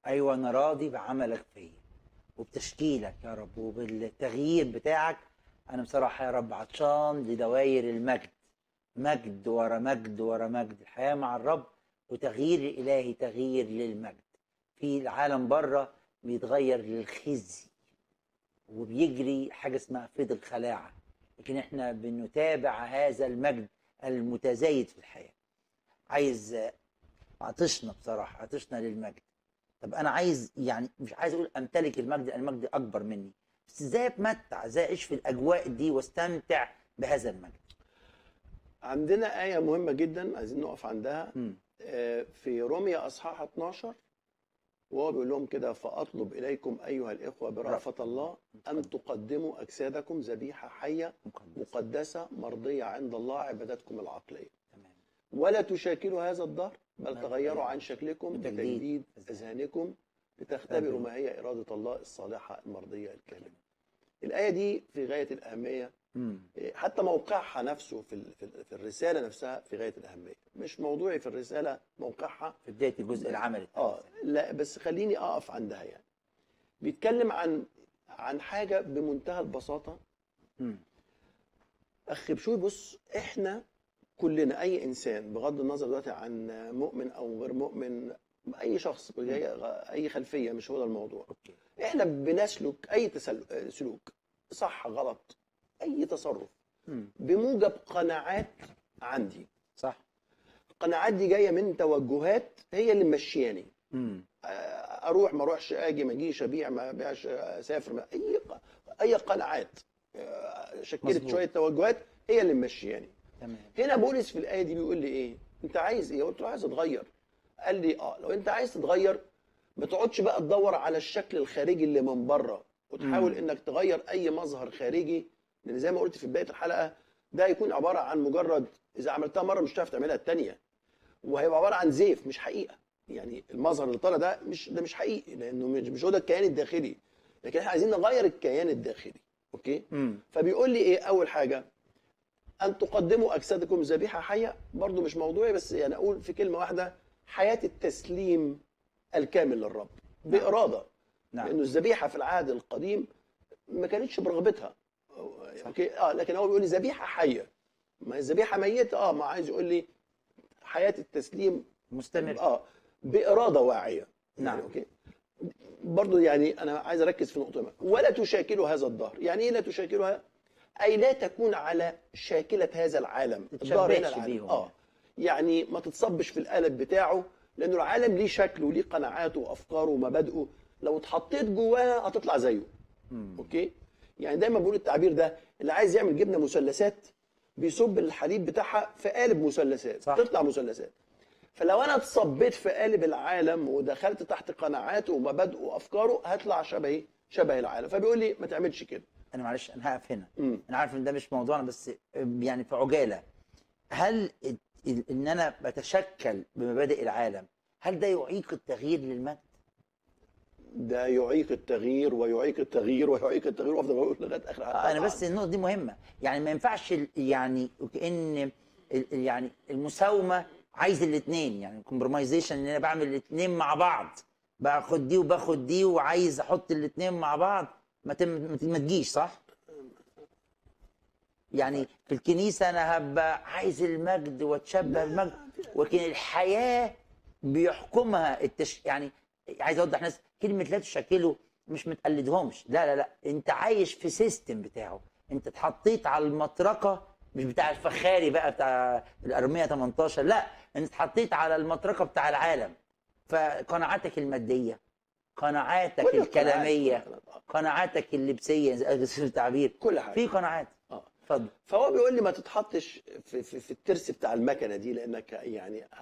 ايوه انا راضي بعملك فيا وبتشكيلك يا رب وبالتغيير بتاعك انا بصراحه يا رب عطشان لدواير المجد مجد ورا مجد ورا مجد الحياه مع الرب وتغيير الالهي تغيير للمجد في العالم بره بيتغير للخزي وبيجري حاجه اسمها فيض الخلاعه لكن احنا بنتابع هذا المجد المتزايد في الحياه عايز عطشنا بصراحه عطشنا للمجد طب انا عايز يعني مش عايز اقول امتلك المجد لأن المجد اكبر مني بس ازاي اتمتع ازاي اعيش في الاجواء دي واستمتع بهذا المجد عندنا آية مهمة جدا عايزين نقف عندها مم. آه، في روميا أصحاح 12 وهو بيقول لهم كده فأطلب إليكم أيها الإخوة برأفة الله أن تقدموا أجسادكم ذبيحة حية مقدس مقدسة مرضية عند الله عبادتكم العقلية تمام ولا تشاكلوا هذا الدهر بل بل تغيروا عن شكلكم بتجديد بتجديد أذهانكم لتختبروا أذهان. ما هي إرادة الله الصالحة المرضية الكاملة الآية دي في غاية الأهمية مم. حتى موقعها نفسه في ال- في ال- في الرسالة نفسها في غاية الأهمية مش موضوعي في الرسالة موقعها في بدايه الجزء العملي اه لا بس خليني اقف عندها يعني بيتكلم عن عن حاجه بمنتهى البساطه مم. اخ بشوي بص احنا كلنا اي انسان بغض النظر دلوقتي عن مؤمن او غير مؤمن اي شخص بأي- اي خلفيه مش هو ده الموضوع اوكي احنا بنسلك اي تسل- سلوك صح غلط اي تصرف مم. بموجب قناعات عندي صح القناعات دي جايه من توجهات هي اللي ممشياني مم. اروح ما اروحش اجي ما اجيش ابيع ما ابيعش اسافر ما اي اي قناعات آه، شكلت مظبوط. شويه توجهات هي اللي ممشياني تمام هنا بولس في الايه دي بيقول لي ايه انت عايز ايه قلت له عايز اتغير قال لي اه لو انت عايز تتغير ما تقعدش بقى تدور على الشكل الخارجي اللي من بره وتحاول مم. انك تغير اي مظهر خارجي لان زي ما قلت في بدايه الحلقه ده هيكون عباره عن مجرد اذا عملتها مره مش هتعرف تعملها الثانيه وهيبقى عباره عن زيف مش حقيقه يعني المظهر اللي طالع ده مش ده مش حقيقي لانه مش مش هو ده الكيان الداخلي لكن احنا عايزين نغير الكيان الداخلي اوكي مم. فبيقول لي ايه اول حاجه ان تقدموا اجسادكم ذبيحه حيه برضو مش موضوعي بس يعني اقول في كلمه واحده حياه التسليم الكامل للرب باراده نعم لانه الذبيحه في العهد القديم ما كانتش برغبتها اوكي اه لكن هو بيقول لي ذبيحه حيه ما هي الذبيحه ميته اه ما عايز يقول لي حياه التسليم مستمر اه باراده واعيه نعم. يعني اوكي برضو يعني انا عايز اركز في نقطه ما ولا تشاكلوا هذا الدهر يعني ايه لا تشاكلها اي لا تكون على شاكله هذا العالم الدهر هنا تتشبهش العالم. بيهم اه يعني ما تتصبش في القالب بتاعه لانه العالم ليه شكله وليه قناعاته وافكاره ومبادئه لو اتحطيت جواه هتطلع زيه مم. اوكي يعني دايما بقول التعبير ده اللي عايز يعمل جبنه مثلثات بيصب الحليب بتاعها في قالب مثلثات صح. تطلع مثلثات فلو انا اتصبيت في قالب العالم ودخلت تحت قناعاته ومبادئه وافكاره هطلع شبهي شبه العالم فبيقول لي ما تعملش كده انا معلش انا هقف هنا مم. انا عارف ان ده مش موضوعنا بس يعني في عجاله هل ال- ال- ان انا بتشكل بمبادئ العالم هل ده يعيق التغيير للمجد؟ ده يعيق التغيير ويعيق التغيير ويعيق التغيير وافضل اقول لغايه اخر آه، انا بس النقطه دي مهمه يعني ما ينفعش ال- يعني كان ال- ال- يعني المساومه عايز الاثنين يعني الكومبرومايزيشن ان انا بعمل الاثنين مع بعض باخد دي وباخد دي وعايز احط الاثنين مع بعض ما تم ما ت- ما تجيش صح؟ يعني في الكنيسه انا هبقى عايز المجد واتشبه بالمجد ولكن الحياه بيحكمها التش... يعني عايز اوضح ناس كلمه لا تشكله مش متقلدهمش لا لا لا انت عايش في سيستم بتاعه انت اتحطيت على المطرقه مش بتاع الفخاري بقى بتاع الارميه 18 لا انت اتحطيت على المطرقه بتاع العالم فقناعاتك الماديه قناعاتك كل القناعات، الكلاميه كل القناعات، قناعاتك اللبسيه زي زي التعبير كل حاجه في قناعات اه اتفضل فهو بيقول لي ما تتحطش في, في, في الترس بتاع المكنه دي لانك يعني